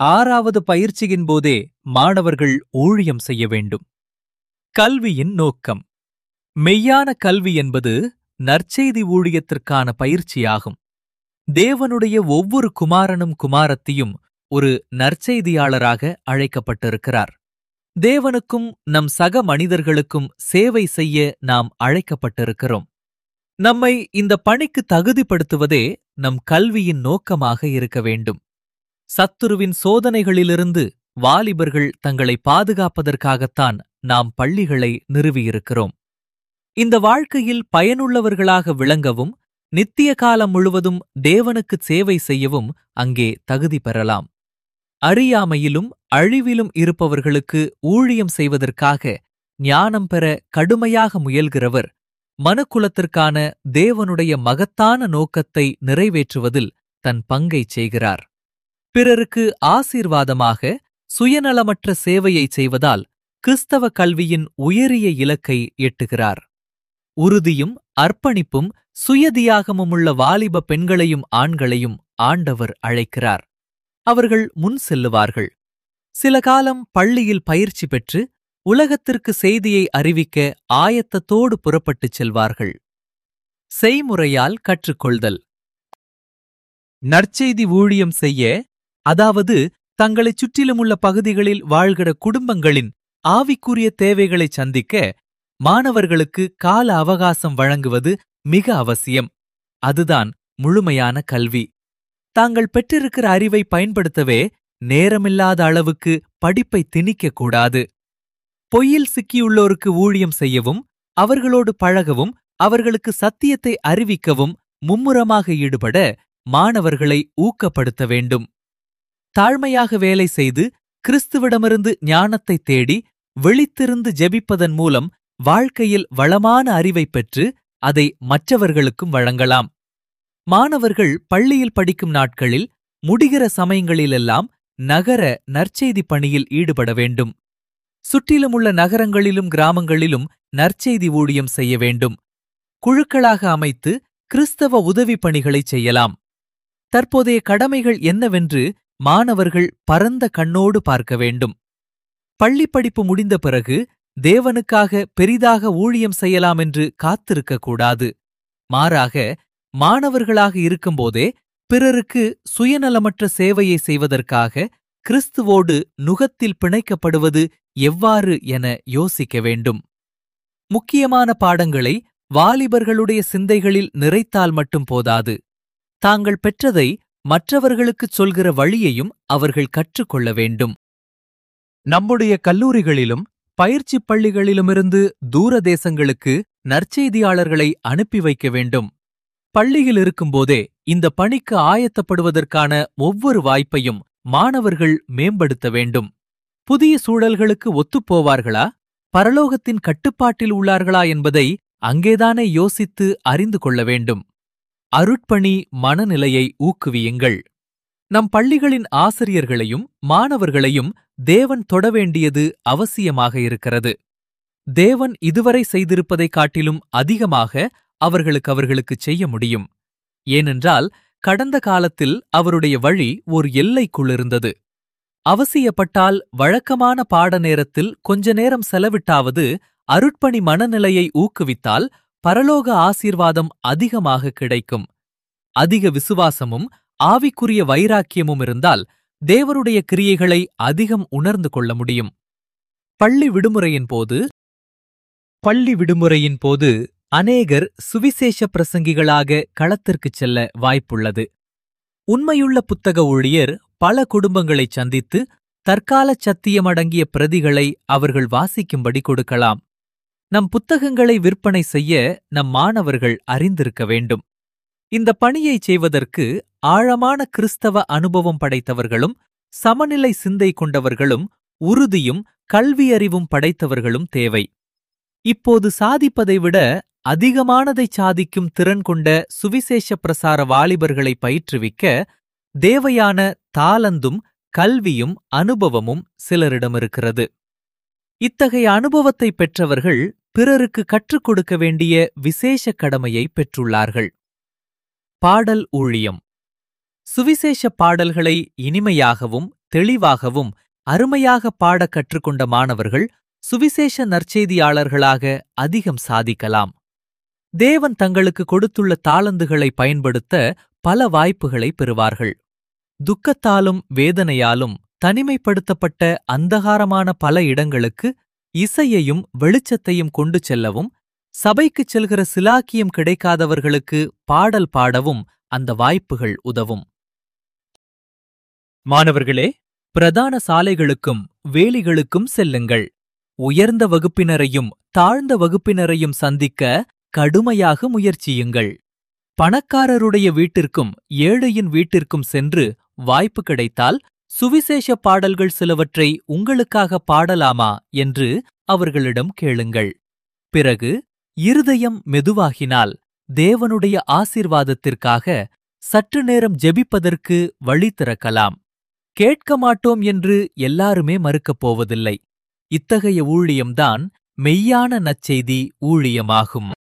ஆறாவது பயிற்சியின் போதே மாணவர்கள் ஊழியம் செய்ய வேண்டும் கல்வியின் நோக்கம் மெய்யான கல்வி என்பது நற்செய்தி ஊழியத்திற்கான பயிற்சியாகும் தேவனுடைய ஒவ்வொரு குமாரனும் குமாரத்தியும் ஒரு நற்செய்தியாளராக அழைக்கப்பட்டிருக்கிறார் தேவனுக்கும் நம் சக மனிதர்களுக்கும் சேவை செய்ய நாம் அழைக்கப்பட்டிருக்கிறோம் நம்மை இந்த பணிக்கு தகுதிப்படுத்துவதே நம் கல்வியின் நோக்கமாக இருக்க வேண்டும் சத்துருவின் சோதனைகளிலிருந்து வாலிபர்கள் தங்களை பாதுகாப்பதற்காகத்தான் நாம் பள்ளிகளை நிறுவியிருக்கிறோம் இந்த வாழ்க்கையில் பயனுள்ளவர்களாக விளங்கவும் நித்திய காலம் முழுவதும் தேவனுக்கு சேவை செய்யவும் அங்கே தகுதி பெறலாம் அறியாமையிலும் அழிவிலும் இருப்பவர்களுக்கு ஊழியம் செய்வதற்காக ஞானம் பெற கடுமையாக முயல்கிறவர் மனுக்குலத்திற்கான தேவனுடைய மகத்தான நோக்கத்தை நிறைவேற்றுவதில் தன் பங்கைச் செய்கிறார் பிறருக்கு ஆசீர்வாதமாக சுயநலமற்ற சேவையை செய்வதால் கிறிஸ்தவ கல்வியின் உயரிய இலக்கை எட்டுகிறார் உறுதியும் அர்ப்பணிப்பும் சுயதியாகமுமுள்ள வாலிப பெண்களையும் ஆண்களையும் ஆண்டவர் அழைக்கிறார் அவர்கள் முன் செல்லுவார்கள் சில காலம் பள்ளியில் பயிற்சி பெற்று உலகத்திற்கு செய்தியை அறிவிக்க ஆயத்தத்தோடு புறப்பட்டுச் செல்வார்கள் செய்முறையால் கற்றுக்கொள்தல் நற்செய்தி ஊழியம் செய்ய அதாவது தங்களைச் சுற்றிலுமுள்ள பகுதிகளில் வாழ்கிற குடும்பங்களின் ஆவிக்குரிய தேவைகளை சந்திக்க மாணவர்களுக்கு கால அவகாசம் வழங்குவது மிக அவசியம் அதுதான் முழுமையான கல்வி தாங்கள் பெற்றிருக்கிற அறிவை பயன்படுத்தவே நேரமில்லாத அளவுக்கு படிப்பை திணிக்கக் கூடாது பொய்யில் சிக்கியுள்ளோருக்கு ஊழியம் செய்யவும் அவர்களோடு பழகவும் அவர்களுக்கு சத்தியத்தை அறிவிக்கவும் மும்முரமாக ஈடுபட மாணவர்களை ஊக்கப்படுத்த வேண்டும் தாழ்மையாக வேலை செய்து கிறிஸ்துவிடமிருந்து ஞானத்தை தேடி விழித்திருந்து ஜெபிப்பதன் மூலம் வாழ்க்கையில் வளமான அறிவைப் பெற்று அதை மற்றவர்களுக்கும் வழங்கலாம் மாணவர்கள் பள்ளியில் படிக்கும் நாட்களில் முடிகிற சமயங்களிலெல்லாம் நகர நற்செய்தி பணியில் ஈடுபட வேண்டும் சுற்றிலுமுள்ள நகரங்களிலும் கிராமங்களிலும் நற்செய்தி ஊழியம் செய்ய வேண்டும் குழுக்களாக அமைத்து கிறிஸ்தவ உதவி பணிகளைச் செய்யலாம் தற்போதைய கடமைகள் என்னவென்று மாணவர்கள் பரந்த கண்ணோடு பார்க்க வேண்டும் பள்ளிப் படிப்பு முடிந்த பிறகு தேவனுக்காக பெரிதாக ஊழியம் செய்யலாம் என்று காத்திருக்கக் கூடாது மாறாக மாணவர்களாக இருக்கும்போதே பிறருக்கு சுயநலமற்ற சேவையை செய்வதற்காக கிறிஸ்துவோடு நுகத்தில் பிணைக்கப்படுவது எவ்வாறு என யோசிக்க வேண்டும் முக்கியமான பாடங்களை வாலிபர்களுடைய சிந்தைகளில் நிறைத்தால் மட்டும் போதாது தாங்கள் பெற்றதை மற்றவர்களுக்குச் சொல்கிற வழியையும் அவர்கள் கற்றுக்கொள்ள வேண்டும் நம்முடைய கல்லூரிகளிலும் பயிற்சிப் பள்ளிகளிலுமிருந்து தூர தேசங்களுக்கு நற்செய்தியாளர்களை அனுப்பி வைக்க வேண்டும் பள்ளியில் இருக்கும்போதே இந்த பணிக்கு ஆயத்தப்படுவதற்கான ஒவ்வொரு வாய்ப்பையும் மாணவர்கள் மேம்படுத்த வேண்டும் புதிய சூழல்களுக்கு ஒத்துப்போவார்களா பரலோகத்தின் கட்டுப்பாட்டில் உள்ளார்களா என்பதை அங்கேதானே யோசித்து அறிந்து கொள்ள வேண்டும் அருட்பணி மனநிலையை ஊக்குவியுங்கள் நம் பள்ளிகளின் ஆசிரியர்களையும் மாணவர்களையும் தேவன் தொட வேண்டியது அவசியமாக இருக்கிறது தேவன் இதுவரை செய்திருப்பதைக் காட்டிலும் அதிகமாக அவர்களுக்கு அவர்களுக்குச் செய்ய முடியும் ஏனென்றால் கடந்த காலத்தில் அவருடைய வழி ஒரு எல்லைக்குள்ளிருந்தது அவசியப்பட்டால் வழக்கமான பாட நேரத்தில் கொஞ்ச நேரம் செலவிட்டாவது அருட்பணி மனநிலையை ஊக்குவித்தால் பரலோக ஆசீர்வாதம் அதிகமாக கிடைக்கும் அதிக விசுவாசமும் ஆவிக்குரிய வைராக்கியமும் இருந்தால் தேவருடைய கிரியைகளை அதிகம் உணர்ந்து கொள்ள முடியும் பள்ளி விடுமுறையின் போது பள்ளி விடுமுறையின் போது அநேகர் சுவிசேஷ பிரசங்கிகளாக களத்திற்குச் செல்ல வாய்ப்புள்ளது உண்மையுள்ள புத்தக ஊழியர் பல குடும்பங்களைச் சந்தித்து தற்காலச் சத்தியமடங்கிய பிரதிகளை அவர்கள் வாசிக்கும்படி கொடுக்கலாம் நம் புத்தகங்களை விற்பனை செய்ய நம் மாணவர்கள் அறிந்திருக்க வேண்டும் இந்த பணியைச் செய்வதற்கு ஆழமான கிறிஸ்தவ அனுபவம் படைத்தவர்களும் சமநிலை சிந்தை கொண்டவர்களும் உறுதியும் கல்வியறிவும் படைத்தவர்களும் தேவை இப்போது சாதிப்பதை விட அதிகமானதைச் சாதிக்கும் திறன் கொண்ட சுவிசேஷ பிரசார வாலிபர்களை பயிற்றுவிக்க தேவையான தாளந்தும் கல்வியும் அனுபவமும் சிலரிடமிருக்கிறது இத்தகைய அனுபவத்தை பெற்றவர்கள் பிறருக்கு கற்றுக் கொடுக்க வேண்டிய விசேஷ கடமையை பெற்றுள்ளார்கள் பாடல் ஊழியம் சுவிசேஷ பாடல்களை இனிமையாகவும் தெளிவாகவும் அருமையாக பாடக் கற்றுக்கொண்ட மாணவர்கள் சுவிசேஷ நற்செய்தியாளர்களாக அதிகம் சாதிக்கலாம் தேவன் தங்களுக்கு கொடுத்துள்ள தாளந்துகளை பயன்படுத்த பல வாய்ப்புகளை பெறுவார்கள் துக்கத்தாலும் வேதனையாலும் தனிமைப்படுத்தப்பட்ட அந்தகாரமான பல இடங்களுக்கு இசையையும் வெளிச்சத்தையும் கொண்டு செல்லவும் சபைக்குச் செல்கிற சிலாக்கியம் கிடைக்காதவர்களுக்கு பாடல் பாடவும் அந்த வாய்ப்புகள் உதவும் மாணவர்களே பிரதான சாலைகளுக்கும் வேலிகளுக்கும் செல்லுங்கள் உயர்ந்த வகுப்பினரையும் தாழ்ந்த வகுப்பினரையும் சந்திக்க கடுமையாக முயற்சியுங்கள் பணக்காரருடைய வீட்டிற்கும் ஏழையின் வீட்டிற்கும் சென்று வாய்ப்பு கிடைத்தால் சுவிசேஷ பாடல்கள் சிலவற்றை உங்களுக்காக பாடலாமா என்று அவர்களிடம் கேளுங்கள் பிறகு இருதயம் மெதுவாகினால் தேவனுடைய ஆசீர்வாதத்திற்காக சற்று நேரம் ஜெபிப்பதற்கு வழி திறக்கலாம் கேட்க மாட்டோம் என்று எல்லாருமே மறுக்கப் போவதில்லை இத்தகைய ஊழியம்தான் மெய்யான நற்செய்தி ஊழியமாகும்